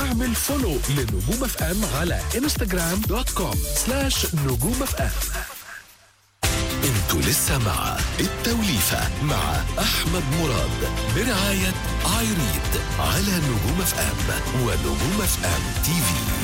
واعمل فولو لنجوم اف ام على انستغرام دوت كوم سلاش نجوم اف ام انتوا لسه مع التوليفة مع احمد مراد برعاية ايريد على نجوم اف ام ونجوم اف ام تي في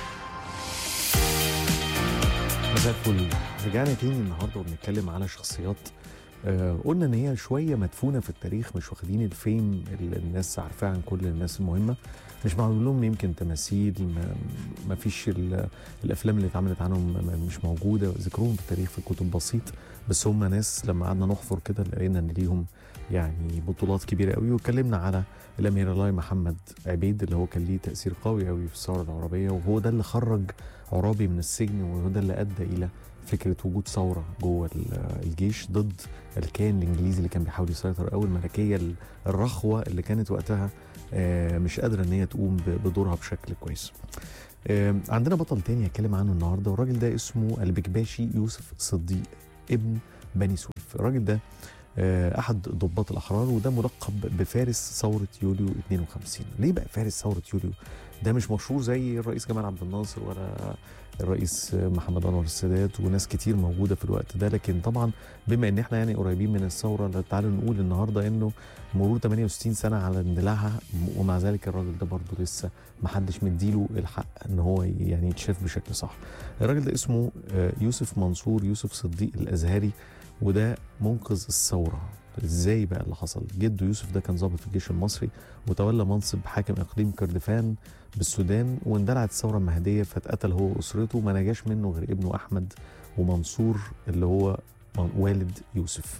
مساء الفل رجعنا تاني النهارده وبنتكلم على شخصيات آه قلنا ان هي شويه مدفونه في التاريخ مش واخدين الفيم اللي الناس عارفاه عن كل الناس المهمه مش معمول لهم يمكن تماثيل ما, ما فيش ال- الافلام اللي اتعملت عنهم ما- مش موجوده ذكرهم في التاريخ في الكتب بسيط بس هم ناس لما قعدنا نحفر كده لقينا ان ليهم يعني بطولات كبيره قوي واتكلمنا على الامير الله محمد عبيد اللي هو كان ليه تاثير قوي قوي في الثوره العربيه وهو ده اللي خرج عرابي من السجن وهو ده اللي ادى الى فكره وجود ثوره جوه ال- الجيش ضد الكيان الانجليزي اللي كان بيحاول يسيطر او الملكيه ال- الرخوه اللي كانت وقتها آه، مش قادره ان هي تقوم ب- بدورها بشكل كويس. آه، عندنا بطل تاني هتكلم عنه النهارده والراجل ده اسمه البكباشي يوسف صديق ابن بني سويف، الراجل ده آه، احد ضباط الاحرار وده ملقب بفارس ثوره يوليو 52 ليه بقى فارس ثوره يوليو ده مش مشهور زي الرئيس جمال عبد الناصر ولا الرئيس محمد انور السادات وناس كتير موجوده في الوقت ده لكن طبعا بما ان احنا يعني قريبين من الثوره تعالوا نقول النهارده انه مرور 68 سنه على اندلاعها ومع ذلك الراجل ده برضه لسه ما حدش مديله الحق ان هو يعني يتشاف بشكل صح. الراجل ده اسمه آه، يوسف منصور يوسف صديق الازهري وده منقذ الثوره ازاي بقى اللي حصل جده يوسف ده كان ضابط في الجيش المصري وتولى منصب حاكم اقليم كردفان بالسودان واندلعت الثوره المهديه فاتقتل هو واسرته ما نجاش منه غير ابنه احمد ومنصور اللي هو والد يوسف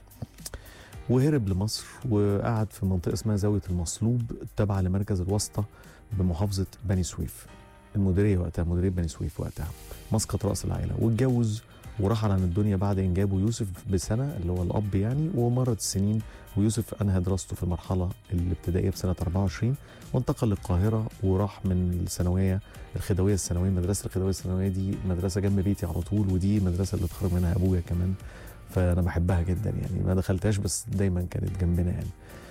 وهرب لمصر وقعد في منطقه اسمها زاويه المصلوب التابعه لمركز الواسطه بمحافظه بني سويف المديريه وقتها مديريه بني سويف وقتها مسقط راس العائله واتجوز ورحل عن الدنيا بعد انجابه يوسف بسنه اللي هو الاب يعني ومرت السنين ويوسف انهى دراسته في المرحله الابتدائيه بسنه 24 وانتقل للقاهره وراح من الثانويه الخديويه الثانويه مدرسه الخديويه الثانويه دي مدرسه جنب بيتي على طول ودي مدرسه اللي اتخرج منها ابويا كمان فانا بحبها جدا يعني ما دخلتهاش بس دايما كانت جنبنا يعني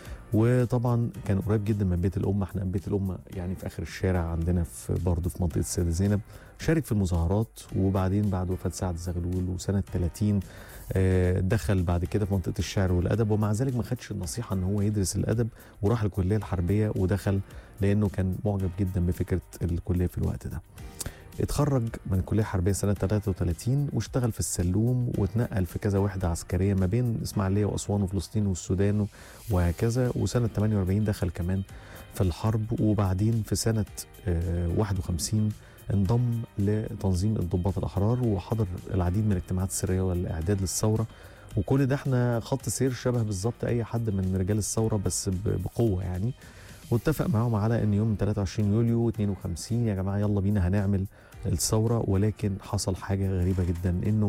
وطبعا كان قريب جدا من بيت الامه احنا بيت الامه يعني في اخر الشارع عندنا في برضه في منطقه السيده زينب شارك في المظاهرات وبعدين بعد وفاه سعد زغلول وسنه 30 آه، دخل بعد كده في منطقه الشعر والادب ومع ذلك ما خدش النصيحه ان هو يدرس الادب وراح الكليه الحربيه ودخل لانه كان معجب جدا بفكره الكليه في الوقت ده. اتخرج من الكليه الحربيه سنه 33 واشتغل في السلوم واتنقل في كذا وحده عسكريه ما بين اسماعيليه واسوان وفلسطين والسودان وهكذا وسنه 48 دخل كمان في الحرب وبعدين في سنه آه، 51 انضم لتنظيم الضباط الاحرار وحضر العديد من الاجتماعات السريه والاعداد للثوره وكل ده احنا خط سير شبه بالظبط اي حد من رجال الثوره بس ب- بقوه يعني واتفق معاهم على ان يوم 23 يوليو 52 يا جماعه يلا بينا هنعمل الثوره ولكن حصل حاجه غريبه جدا انه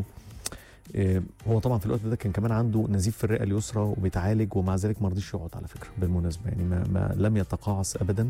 آه، هو طبعا في الوقت ده كان كمان عنده نزيف في الرئه اليسرى وبيتعالج ومع ذلك ما رضيش يقعد على فكره بالمناسبه يعني ما, ما لم يتقاعس ابدا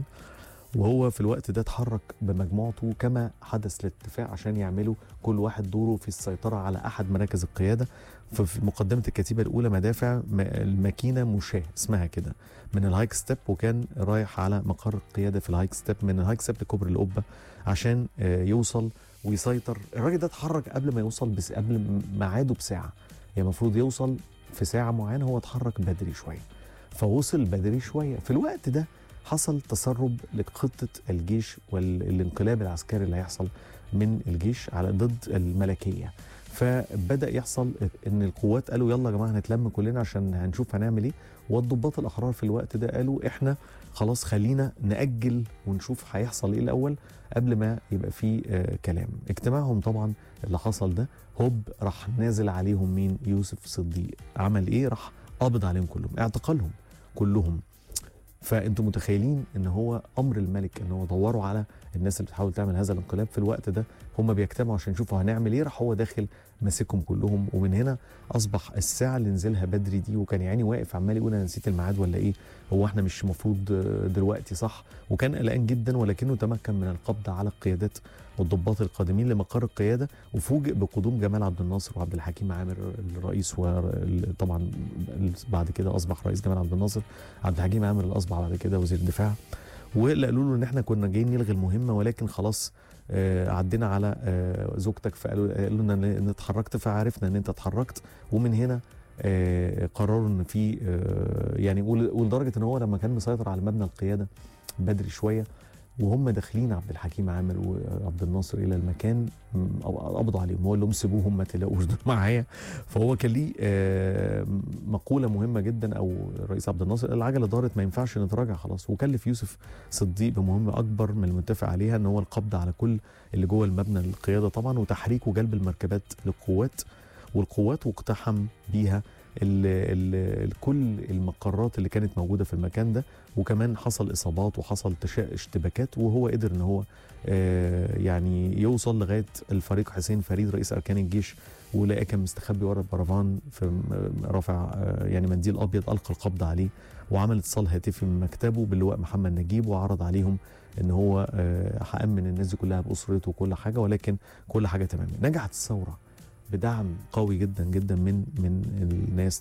وهو في الوقت ده اتحرك بمجموعته كما حدث الاتفاق عشان يعملوا كل واحد دوره في السيطره على احد مراكز القياده ففي مقدمه الكتيبه الاولى مدافع م- الماكينه مشاه اسمها كده من الهايك ستيب وكان رايح على مقر القياده في الهايك ستيب من الهايك ستيب لكوبري القبه عشان آه، يوصل ويسيطر الراجل ده اتحرك قبل ما يوصل بس قبل ميعاده بساعه يعني المفروض يوصل في ساعه معينه هو اتحرك بدري شويه فوصل بدري شويه في الوقت ده حصل تسرب لخطه الجيش والانقلاب العسكري اللي هيحصل من الجيش على ضد الملكيه فبدا يحصل ان القوات قالوا يلا يا جماعه هنتلم كلنا عشان هنشوف هنعمل ايه والضباط الاحرار في الوقت ده قالوا احنا خلاص خلينا ناجل ونشوف هيحصل ايه الاول قبل ما يبقى في آه كلام اجتماعهم طبعا اللي حصل ده هوب راح نازل عليهم مين يوسف صديق عمل ايه راح قابض عليهم كلهم اعتقلهم كلهم فانتم متخيلين ان هو امر الملك ان هو دوروا على الناس اللي بتحاول تعمل هذا الانقلاب في الوقت ده هم بيجتمعوا عشان يشوفوا هنعمل ايه راح هو داخل ماسكهم كلهم ومن هنا اصبح الساعه اللي نزلها بدري دي وكان يعني واقف عمال يقول انا نسيت الميعاد ولا ايه هو احنا مش المفروض دلوقتي صح وكان قلقان جدا ولكنه تمكن من القبض على القيادات والضباط القادمين لمقر القياده وفوجئ بقدوم جمال عبد الناصر وعبد الحكيم عامر الرئيس وطبعا بعد كده اصبح رئيس جمال عبد الناصر عبد الحكيم عامر اللي اصبح بعد كده وزير الدفاع واللي قالوا له ان احنا كنا جايين نلغي المهمه ولكن خلاص آه، عدينا على آه، زوجتك فقالوا قالوا لنا ان إن اتحركت فعرفنا ان انت اتحركت ومن هنا آه، قرروا ان في آه، يعني ول- ولدرجه ان هو لما كان مسيطر على مبنى القياده بدري شويه وهم داخلين عبد الحكيم عامر وعبد الناصر الى المكان م، أو- قبضوا عليهم هو اللي لهم سيبوهم ما تلاقوش دول معايا فهو كان ليه آه، مقوله مهمه جدا او الرئيس عبد الناصر العجله دارت ما ينفعش نتراجع خلاص وكلف يوسف صديق بمهمه اكبر من المتفق عليها ان هو القبض على كل اللي جوه المبنى القياده طبعا وتحريك وجلب المركبات للقوات والقوات واقتحم بيها ال ال كل المقرات اللي كانت موجوده في المكان ده وكمان حصل اصابات وحصل تشا- اشتباكات وهو قدر ان هو آه، يعني يوصل لغايه الفريق حسين فريد رئيس اركان الجيش ولقاه كان مستخبي ورا البرفان في م- رافع آه، يعني منديل ابيض القى القبض عليه وعمل اتصال هاتفي من مكتبه باللواء محمد نجيب وعرض عليهم ان هو آه، هامن الناس دي كلها باسرته وكل حاجه ولكن كل حاجه تمام نجحت الثوره بدعم قوي جدا جدا من من الناس